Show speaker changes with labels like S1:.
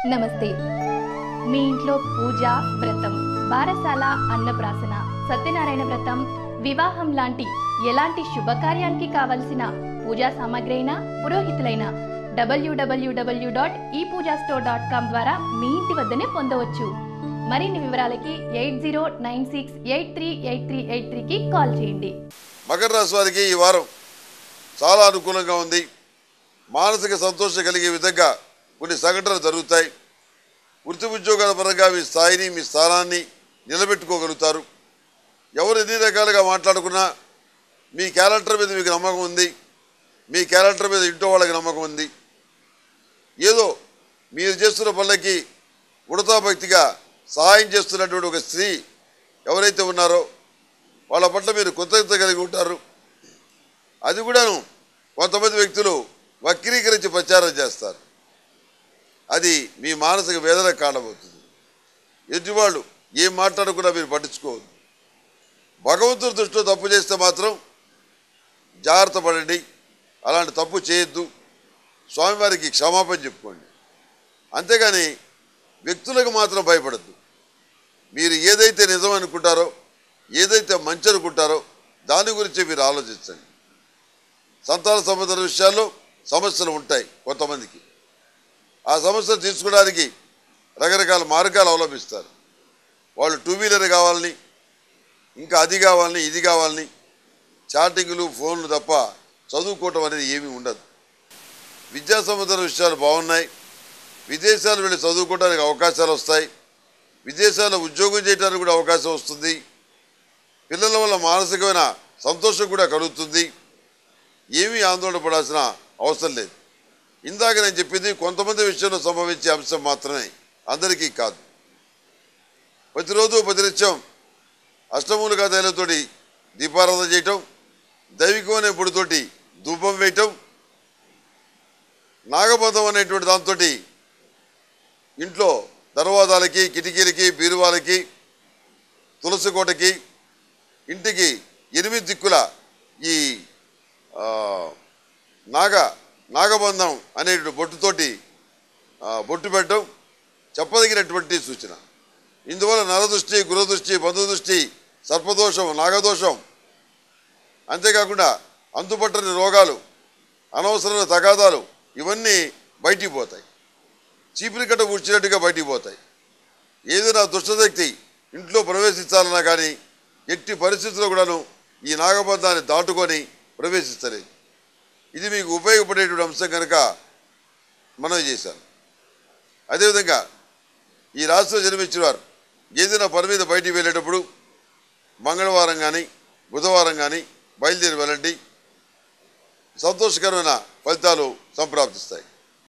S1: నమస్తే మీ ఇంట్లో పూజ వ్రతం బారసాల అన్నప్రాసన సత్యనారాయణ వ్రతం వివాహం లాంటి ఎలాంటి శుభకార్యానికి కావలసిన పూజా సామాగ్రి అయినా పురోహితులైన డబ్ల్యూడబ్ల్యూడబ్ల్యూ డాట్ ఈ పూజా స్టోర్ డాట్ కామ్ ద్వారా మీ ఇంటి వద్దనే పొందవచ్చు మరిన్ని వివరాలకి eight zero nine six eight three eight three eight త్రీకి కాల్ చేయండి
S2: మకర రాశి వారికి ఈ వారం చాలా అనుకూలంగా ఉంది మానసిక సంతోషం కలిగే విధంగా కొన్ని సంఘటనలు జరుగుతాయి వృత్తి ఉద్యోగాల పరంగా మీ స్థాయిని మీ స్థానాన్ని నిలబెట్టుకోగలుగుతారు ఎవరు ఎన్ని రకాలుగా మాట్లాడుకున్నా మీ క్యారెక్టర్ మీద మీకు నమ్మకం ఉంది మీ క్యారెక్టర్ మీద ఇంట్లో వాళ్ళకి నమ్మకం ఉంది ఏదో మీరు చేస్తున్న పనులకి ఉడతా భక్తిగా సహాయం చేస్తున్నటువంటి ఒక స్త్రీ ఎవరైతే ఉన్నారో వాళ్ళ పట్ల మీరు కృతజ్ఞత కలిగి ఉంటారు అది కూడాను కొంతమంది వ్యక్తులు వక్రీకరించి ప్రచారం చేస్తారు అది మీ మానసిక వేదన కారణమవుతుంది ఎదుటివాళ్ళు ఏం మాట్లాడకుండా మీరు పట్టించుకోవద్దు భగవంతుడి దృష్టిలో తప్పు చేస్తే మాత్రం జాగ్రత్త పడండి అలాంటి తప్పు చేయొద్దు స్వామివారికి క్షమాపణ చెప్పుకోండి అంతేగాని వ్యక్తులకు మాత్రం భయపడద్దు మీరు ఏదైతే నిజం అనుకుంటారో ఏదైతే మంచి అనుకుంటారో దాని గురించి మీరు ఆలోచించండి సంతాన సంబంధ విషయాల్లో సమస్యలు ఉంటాయి కొంతమందికి ఆ సమస్యలు తీర్చుకోవడానికి రకరకాల మార్గాలు అవలంబిస్తారు వాళ్ళు టూ వీలర్ కావాలని ఇంకా అది కావాలని ఇది కావాలని చాటింగ్లు ఫోన్లు తప్ప చదువుకోవటం అనేది ఏమీ ఉండదు విద్యా సంబంధ విషయాలు బాగున్నాయి విదేశాలు వెళ్ళి చదువుకోవడానికి అవకాశాలు వస్తాయి విదేశాల్లో ఉద్యోగం చేయడానికి కూడా అవకాశం వస్తుంది పిల్లల వల్ల మానసికమైన సంతోషం కూడా కలుగుతుంది ఏమీ ఆందోళన పడాల్సిన అవసరం లేదు ఇందాక నేను చెప్పింది కొంతమంది విషయంలో సంభవించే అంశం మాత్రమే అందరికీ కాదు ప్రతిరోజు ప్రతినిత్యం అష్టమూలికా తైలతోటి దీపారాధన చేయటం దైవికమైన పొడితోటి ధూపం వేయటం నాగబంధం అనేటువంటి దాంతో ఇంట్లో దర్వాజాలకి కిటికీలకి బీరువాలకి తులసి కోటకి ఇంటికి ఎనిమిది దిక్కుల ఈ ఆ, నాగ నాగబంధం అనేటువంటి బొట్టుతోటి ఆ, బొట్టు పెట్టడం చెప్పదగినటువంటి సూచన ఇందువల్ల నరదృష్టి గురదృష్టి బంధుదృష్టి సర్పదోషం నాగదోషం అంతేకాకుండా అంతుపట్టని రోగాలు అనవసరమైన తగాదాలు ఇవన్నీ బయటికి పోతాయి చీపిరి కట్ట ఊడ్చినట్టుగా బయటికి పోతాయి ఏదైనా దుష్టశక్తి ఇంట్లో ప్రవేశించాలన్నా కానీ ఎట్టి పరిస్థితుల్లో కూడాను ఈ నాగబంధాన్ని దాటుకొని ప్రవేశిస్తలేదు ఇది మీకు ఉపయోగపడేటువంటి అంశం కనుక మనం చేశాను అదేవిధంగా ఈ రాష్ట్రంలో జన్మించిన వారు ఏదైనా పని మీద బయటికి వెళ్ళేటప్పుడు మంగళవారం కానీ బుధవారం కానీ బయలుదేరి వెళ్ళండి సంతోషకరమైన ఫలితాలు సంప్రాప్తిస్తాయి